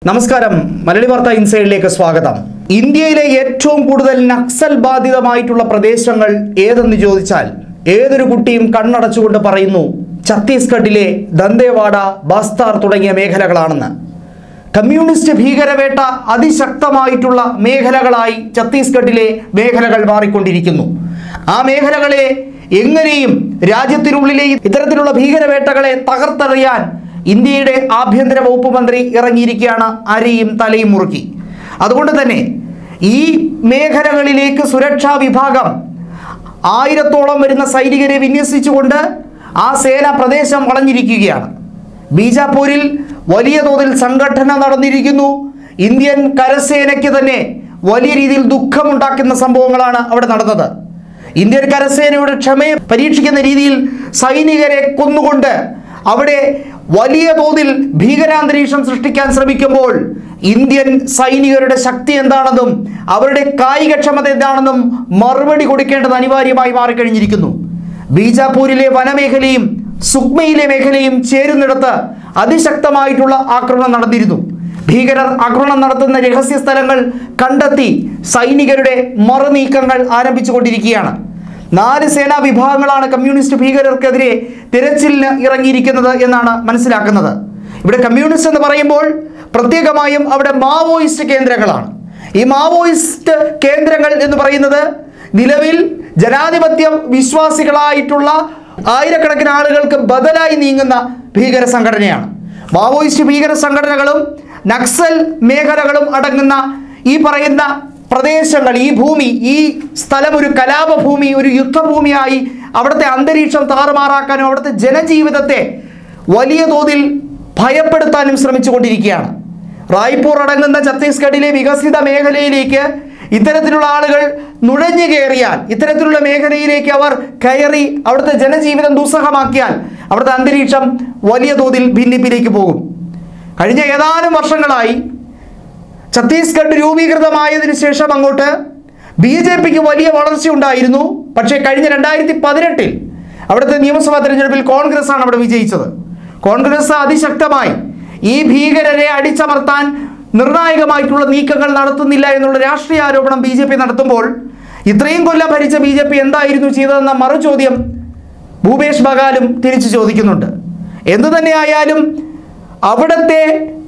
നമസ്കാരം മലയാളി വാർത്ത ഇൻസൈഡിലേക്ക് സ്വാഗതം ഇന്ത്യയിലെ ഏറ്റവും കൂടുതൽ നക്സൽ ബാധിതമായിട്ടുള്ള പ്രദേശങ്ങൾ ഏതെന്ന് ചോദിച്ചാൽ ഏതൊരു കുട്ടിയും കണ്ണടച്ചുകൊണ്ട് പറയുന്നു ഛത്തീസ്ഗഡിലെ ദന്തേവാഡ ബസ്താർ തുടങ്ങിയ മേഖലകളാണെന്ന് കമ്മ്യൂണിസ്റ്റ് ഭീകരവേട്ട അതിശക്തമായിട്ടുള്ള മേഖലകളായി ഛത്തീസ്ഗഡിലെ മേഖലകൾ മാറിക്കൊണ്ടിരിക്കുന്നു ആ മേഖലകളെ എങ്ങനെയും രാജ്യത്തിനുള്ളിലെ ഇത്തരത്തിലുള്ള ഭീകരവേട്ടകളെ തകർത്തെറിയാൻ ഇന്ത്യയുടെ ആഭ്യന്തര വകുപ്പ് മന്ത്രി ഇറങ്ങിയിരിക്കുകയാണ് അരയും തലയും മുറുക്കി അതുകൊണ്ട് തന്നെ ഈ മേഖലകളിലേക്ക് സുരക്ഷാ വിഭാഗം ആയിരത്തോളം വരുന്ന സൈനികരെ വിന്യസിച്ചുകൊണ്ട് ആ സേന പ്രദേശം വളഞ്ഞിരിക്കുകയാണ് ബീജാപൂരിൽ വലിയ തോതിൽ സംഘടന നടന്നിരിക്കുന്നു ഇന്ത്യൻ കരസേനയ്ക്ക് തന്നെ വലിയ രീതിയിൽ ദുഃഖമുണ്ടാക്കുന്ന സംഭവങ്ങളാണ് അവിടെ നടന്നത് ഇന്ത്യൻ കരസേനയുടെ ക്ഷമയെ പരീക്ഷിക്കുന്ന രീതിയിൽ സൈനികരെ കൊന്നുകൊണ്ട് അവിടെ വലിയ തോതിൽ ഭീകരാന്തരീക്ഷം സൃഷ്ടിക്കാൻ ശ്രമിക്കുമ്പോൾ ഇന്ത്യൻ സൈനികരുടെ ശക്തി എന്താണെന്നും അവരുടെ കായികക്ഷമത എന്താണെന്നും മറുപടി കൊടുക്കേണ്ടത് അനിവാര്യമായി മാറിക്കഴിഞ്ഞിരിക്കുന്നു ബീജാപൂരിലെ വനമേഖലയും സുക്മയിലെ മേഖലയും ചേരുന്നിടത്ത് അതിശക്തമായിട്ടുള്ള ആക്രമണം നടന്നിരുന്നു ഭീകരർ ആക്രമണം നടത്തുന്ന രഹസ്യ സ്ഥലങ്ങൾ കണ്ടെത്തി സൈനികരുടെ മറുനീക്കങ്ങൾ ആരംഭിച്ചുകൊണ്ടിരിക്കുകയാണ് നാല് സേനാ വിഭാഗങ്ങളാണ് കമ്മ്യൂണിസ്റ്റ് ഭീകരർക്കെതിരെ തിരച്ചിലിന് ഇറങ്ങിയിരിക്കുന്നത് എന്നാണ് മനസ്സിലാക്കുന്നത് ഇവിടെ കമ്മ്യൂണിസ്റ്റ് എന്ന് പറയുമ്പോൾ പ്രത്യേകമായും അവിടെ മാവോയിസ്റ്റ് കേന്ദ്രങ്ങളാണ് ഈ മാവോയിസ്റ്റ് കേന്ദ്രങ്ങൾ എന്ന് പറയുന്നത് നിലവിൽ ജനാധിപത്യ വിശ്വാസികളായിട്ടുള്ള ആയിരക്കണക്കിന് ആളുകൾക്ക് ബദലായി നീങ്ങുന്ന ഭീകര സംഘടനയാണ് മാവോയിസ്റ്റ് ഭീകര സംഘടനകളും നക്സൽ മേഖലകളും അടങ്ങുന്ന ഈ പറയുന്ന പ്രദേശങ്ങൾ ഈ ഭൂമി ഈ സ്ഥലം ഒരു കലാപഭൂമി ഒരു യുദ്ധഭൂമിയായി അവിടുത്തെ അന്തരീക്ഷം താറുമാറാക്കാനും അവിടുത്തെ ജനജീവിതത്തെ വലിയ തോതിൽ ഭയപ്പെടുത്താനും ശ്രമിച്ചുകൊണ്ടിരിക്കുകയാണ് റായ്പൂർ അടങ്ങുന്ന ഛത്തീസ്ഗഡിലെ വികസിത മേഖലയിലേക്ക് ഇത്തരത്തിലുള്ള ആളുകൾ നുഴഞ്ഞു കയറിയാൽ ഇത്തരത്തിലുള്ള മേഖലയിലേക്ക് അവർ കയറി അവിടുത്തെ ജനജീവിതം ദുസ്സഹമാക്കിയാൽ അവിടുത്തെ അന്തരീക്ഷം വലിയ തോതിൽ ഭിന്നിപ്പിലേക്ക് പോകും കഴിഞ്ഞ ഏതാനും വർഷങ്ങളായി ഛത്തീസ്ഗഡ് രൂപീകൃതമായതിനു ശേഷം അങ്ങോട്ട് ബി ജെ പിക്ക് വലിയ വളർച്ചയുണ്ടായിരുന്നു പക്ഷേ കഴിഞ്ഞ രണ്ടായിരത്തി പതിനെട്ടിൽ അവിടുത്തെ നിയമസഭാ തെരഞ്ഞെടുപ്പിൽ കോൺഗ്രസ് ആണ് അവിടെ വിജയിച്ചത് കോൺഗ്രസ് അതിശക്തമായി ഈ ഭീകരരെ അടിച്ചമർത്താൻ നിർണായകമായിട്ടുള്ള നീക്കങ്ങൾ നടത്തുന്നില്ല എന്നുള്ള രാഷ്ട്രീയ ആരോപണം ബി ജെ പി നടത്തുമ്പോൾ ഇത്രയും കൊല്ലം ഭരിച്ച ബി ജെ പി എന്തായിരുന്നു ചെയ്തതെന്ന മറുചോദ്യം ഭൂപേഷ് ബഗാലും തിരിച്ചു ചോദിക്കുന്നുണ്ട് എന്തു തന്നെയായാലും അവിടുത്തെ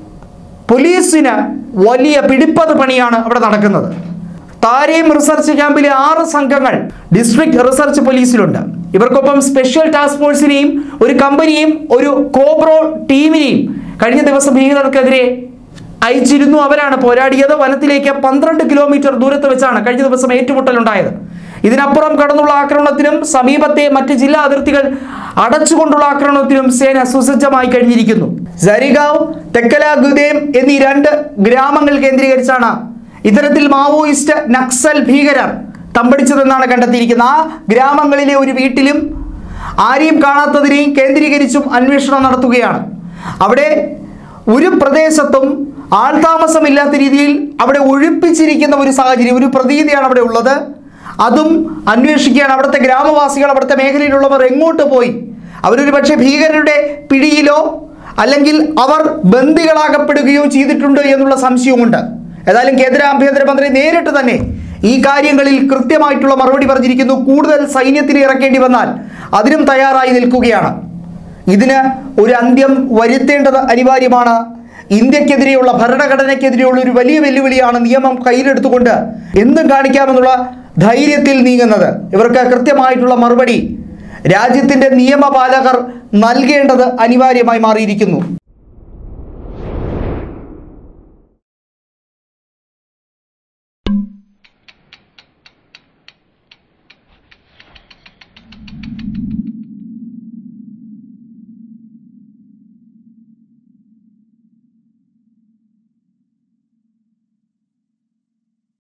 പോലീസിന് വലിയ പിടിപ്പത് പണിയാണ് അവിടെ നടക്കുന്നത് താരേം റിസർച്ച് ക്യാമ്പിലെ ആറ് സംഘങ്ങൾ ഡിസ്ട്രിക്ട് റിസർച്ച് പോലീസിലുണ്ട് ഇവർക്കൊപ്പം സ്പെഷ്യൽ ടാസ്ക് ഫോഴ്സിനെയും ഒരു കമ്പനിയും ഒരു കോബ്രോ ടീമിനെയും കഴിഞ്ഞ ദിവസം ഭീകരർക്കെതിരെ അയച്ചിരുന്നു അവരാണ് പോരാടിയത് വനത്തിലേക്ക് പന്ത്രണ്ട് കിലോമീറ്റർ ദൂരത്ത് വെച്ചാണ് കഴിഞ്ഞ ദിവസം ഏറ്റുമുട്ടലുണ്ടായത് ഇതിനപ്പുറം കടന്നുള്ള ആക്രമണത്തിനും സമീപത്തെ മറ്റ് ജില്ലാ അതിർത്തികൾ അടച്ചുകൊണ്ടുള്ള ആക്രമണത്തിനും സേന സുസജ്ജമായി കഴിഞ്ഞിരിക്കുന്നു സരിഗാവ് തെക്കല ഗുദേം എന്നീ രണ്ട് ഗ്രാമങ്ങൾ കേന്ദ്രീകരിച്ചാണ് ഇത്തരത്തിൽ മാവോയിസ്റ്റ് നക്സൽ ഭീകരർ തമ്പടിച്ചതെന്നാണ് കണ്ടെത്തിയിരിക്കുന്നത് ആ ഗ്രാമങ്ങളിലെ ഒരു വീട്ടിലും ആരെയും കാണാത്തതിനെയും കേന്ദ്രീകരിച്ചും അന്വേഷണം നടത്തുകയാണ് അവിടെ ഒരു പ്രദേശത്തും ആൾതാമസമില്ലാത്ത രീതിയിൽ അവിടെ ഒഴിപ്പിച്ചിരിക്കുന്ന ഒരു സാഹചര്യം ഒരു പ്രതീതിയാണ് അവിടെ ഉള്ളത് അതും അന്വേഷിക്കുകയാണ് അവിടുത്തെ ഗ്രാമവാസികൾ അവിടുത്തെ മേഖലയിലുള്ളവർ എങ്ങോട്ട് പോയി അവരൊരു പക്ഷേ ഭീകരരുടെ പിടിയിലോ അല്ലെങ്കിൽ അവർ ബന്ദികളാകപ്പെടുകയോ ചെയ്തിട്ടുണ്ട് എന്നുള്ള സംശയവുമുണ്ട് ഏതായാലും കേന്ദ്ര ആഭ്യന്തരമന്ത്രി നേരിട്ട് തന്നെ ഈ കാര്യങ്ങളിൽ കൃത്യമായിട്ടുള്ള മറുപടി പറഞ്ഞിരിക്കുന്നു കൂടുതൽ സൈന്യത്തിന് ഇറക്കേണ്ടി വന്നാൽ അതിനും തയ്യാറായി നിൽക്കുകയാണ് ഇതിന് ഒരു അന്ത്യം വരുത്തേണ്ടത് അനിവാര്യമാണ് ഇന്ത്യക്കെതിരെയുള്ള ഭരണഘടനയ്ക്കെതിരെയുള്ള ഒരു വലിയ വെല്ലുവിളിയാണ് നിയമം കയ്യിലെടുത്തുകൊണ്ട് എന്തും കാണിക്കാമെന്നുള്ള ധൈര്യത്തിൽ നീങ്ങുന്നത് ഇവർക്ക് കൃത്യമായിട്ടുള്ള മറുപടി രാജ്യത്തിൻ്റെ നിയമപാലകർ നൽകേണ്ടത് അനിവാര്യമായി മാറിയിരിക്കുന്നു